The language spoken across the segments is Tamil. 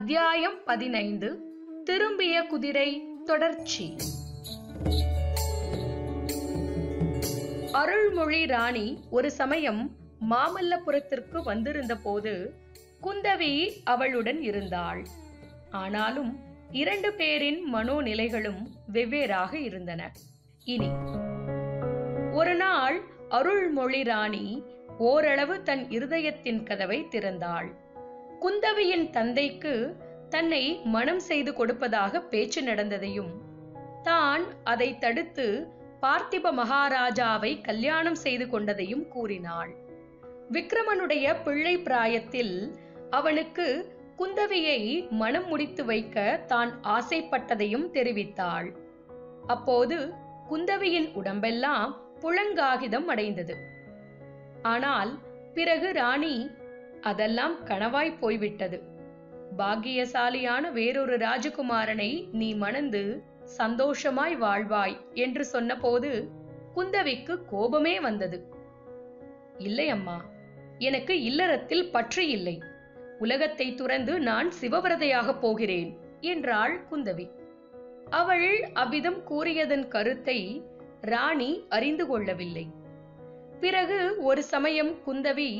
அத்தியாயம் பதினைந்து திரும்பிய குதிரை தொடர்ச்சி அருள்மொழி ராணி ஒரு சமயம் மாமல்லபுரத்திற்கு வந்திருந்த போது குந்தவி அவளுடன் இருந்தாள் ஆனாலும் இரண்டு பேரின் மனோநிலைகளும் வெவ்வேறாக இருந்தன இனி ஒரு நாள் அருள்மொழி ராணி ஓரளவு தன் இருதயத்தின் கதவை திறந்தாள் குந்தவியின் தந்தைக்கு தன்னை மனம் செய்து கொடுப்பதாக பேச்சு நடந்ததையும் தான் அதை தடுத்து பார்த்திப மகாராஜாவை கல்யாணம் செய்து கொண்டதையும் கூறினாள் விக்ரமனுடைய பிள்ளை பிராயத்தில் அவனுக்கு குந்தவியை மனம் முடித்து வைக்க தான் ஆசைப்பட்டதையும் தெரிவித்தாள் அப்போது குந்தவியின் உடம்பெல்லாம் புழங்காகிதம் அடைந்தது ஆனால் பிறகு ராணி அதெல்லாம் கனவாய் போய்விட்டது பாக்கியசாலியான வேறொரு ராஜகுமாரனை நீ மணந்து சந்தோஷமாய் வாழ்வாய் என்று சொன்னபோது குந்தவிக்கு கோபமே வந்தது இல்லை அம்மா எனக்கு இல்லறத்தில் பற்று இல்லை உலகத்தை துறந்து நான் சிவவிரதையாக போகிறேன் என்றாள் குந்தவி அவள் அவ்விதம் கூறியதன் கருத்தை ராணி அறிந்து கொள்ளவில்லை பிறகு ஒரு சமயம் குந்தவி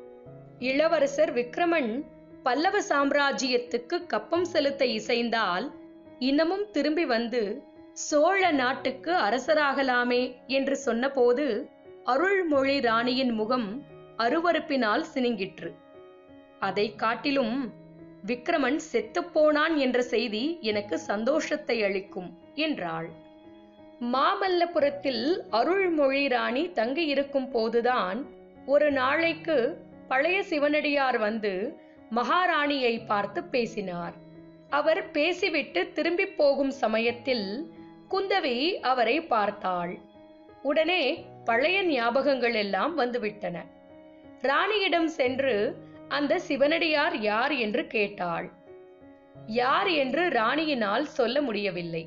இளவரசர் விக்ரமன் பல்லவ சாம்ராஜ்யத்துக்கு கப்பம் செலுத்த இசைந்தால் இன்னமும் திரும்பி வந்து சோழ நாட்டுக்கு அரசராகலாமே என்று சொன்னபோது அருள்மொழி ராணியின் முகம் அருவருப்பினால் சினுங்கிற்று அதை காட்டிலும் விக்ரமன் செத்துப்போனான் என்ற செய்தி எனக்கு சந்தோஷத்தை அளிக்கும் என்றாள் மாமல்லபுரத்தில் அருள்மொழி ராணி தங்கியிருக்கும் போதுதான் ஒரு நாளைக்கு பழைய சிவனடியார் வந்து மகாராணியை பார்த்து பேசினார் அவர் பேசிவிட்டு திரும்பி போகும் சமயத்தில் குந்தவி அவரை பார்த்தாள் உடனே பழைய ஞாபகங்கள் எல்லாம் வந்துவிட்டன ராணியிடம் சென்று அந்த சிவனடியார் யார் என்று கேட்டாள் யார் என்று ராணியினால் சொல்ல முடியவில்லை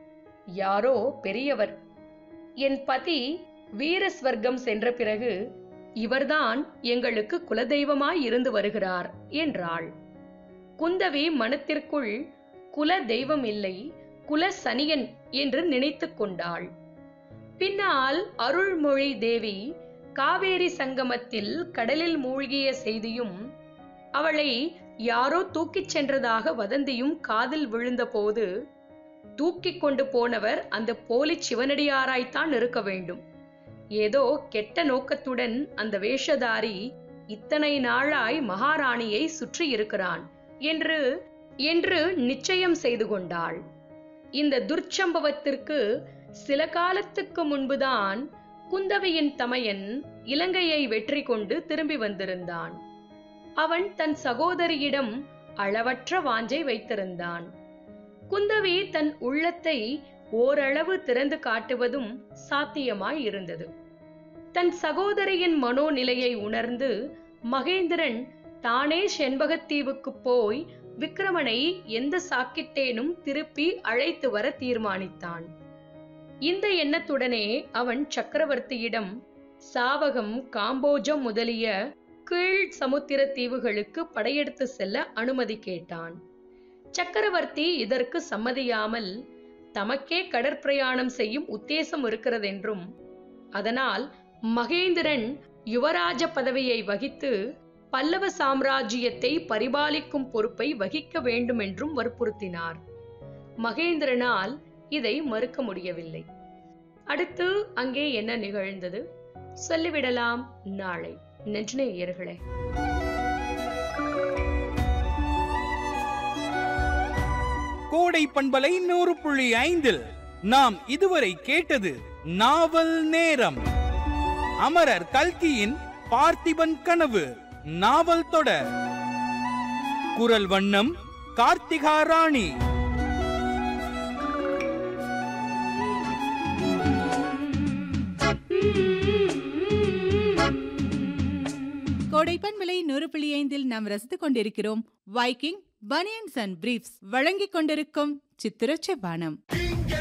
யாரோ பெரியவர் என் பதி வீரஸ்வர்க்கம் சென்ற பிறகு இவர்தான் எங்களுக்கு குலதெய்வமாய் இருந்து வருகிறார் என்றாள் குந்தவி மனத்திற்குள் குல தெய்வம் இல்லை குல சனியன் என்று நினைத்து கொண்டாள் பின்னால் அருள்மொழி தேவி காவேரி சங்கமத்தில் கடலில் மூழ்கிய செய்தியும் அவளை யாரோ தூக்கிச் சென்றதாக வதந்தியும் காதில் விழுந்தபோது தூக்கிக் கொண்டு போனவர் அந்த போலி சிவனடியாராய்த்தான் இருக்க வேண்டும் ஏதோ கெட்ட நோக்கத்துடன் அந்த வேஷதாரி இத்தனை நாளாய் மகாராணியை சுற்றி இருக்கிறான் என்று என்று நிச்சயம் செய்து கொண்டாள் இந்த துர்ச்சம்பவத்திற்கு சில காலத்துக்கு முன்புதான் குந்தவியின் தமையன் இலங்கையை வெற்றி கொண்டு திரும்பி வந்திருந்தான் அவன் தன் சகோதரியிடம் அளவற்ற வாஞ்சை வைத்திருந்தான் குந்தவி தன் உள்ளத்தை ஓரளவு திறந்து காட்டுவதும் சாத்தியமாய் இருந்தது தன் சகோதரியின் மனோநிலையை உணர்ந்து மகேந்திரன் தானே செண்பகத்தீவுக்கு போய் விக்ரமனை எந்த சாக்கிட்டேனும் திருப்பி அழைத்து வர தீர்மானித்தான் இந்த எண்ணத்துடனே அவன் சக்கரவர்த்தியிடம் சாவகம் காம்போஜம் முதலிய கீழ் சமுத்திர தீவுகளுக்கு படையெடுத்து செல்ல அனுமதி கேட்டான் சக்கரவர்த்தி இதற்கு சம்மதியாமல் தமக்கே கடற்பிரயாணம் செய்யும் உத்தேசம் இருக்கிறதென்றும் அதனால் மகேந்திரன் யுவராஜ பதவியை வகித்து பல்லவ சாம்ராஜ்யத்தை பரிபாலிக்கும் பொறுப்பை வகிக்க வேண்டும் என்றும் வற்புறுத்தினார் மகேந்திரனால் இதை மறுக்க முடியவில்லை அடுத்து அங்கே என்ன நிகழ்ந்தது சொல்லிவிடலாம் நாளை நெஞ்சநேயர்களே கோடை பண்பலை நூறு புள்ளி ஐந்தில் நாம் இதுவரை கேட்டது நாவல் நேரம் அமரர் கல்கியின் பார்த்திபன் கனவு நாவல் தொடர் குரல் வண்ணம் கார்த்திகா ராணி கோடைப்பன் விலை நூறு புள்ளி ஐந்தில் நாம் ரசித்துக் கொண்டிருக்கிறோம் வைக்கிங் பனியன்ஸ் அண்ட் பிரீஃப்ஸ் வழங்கிக் கொண்டிருக்கும் சித்திரச்ச பானம்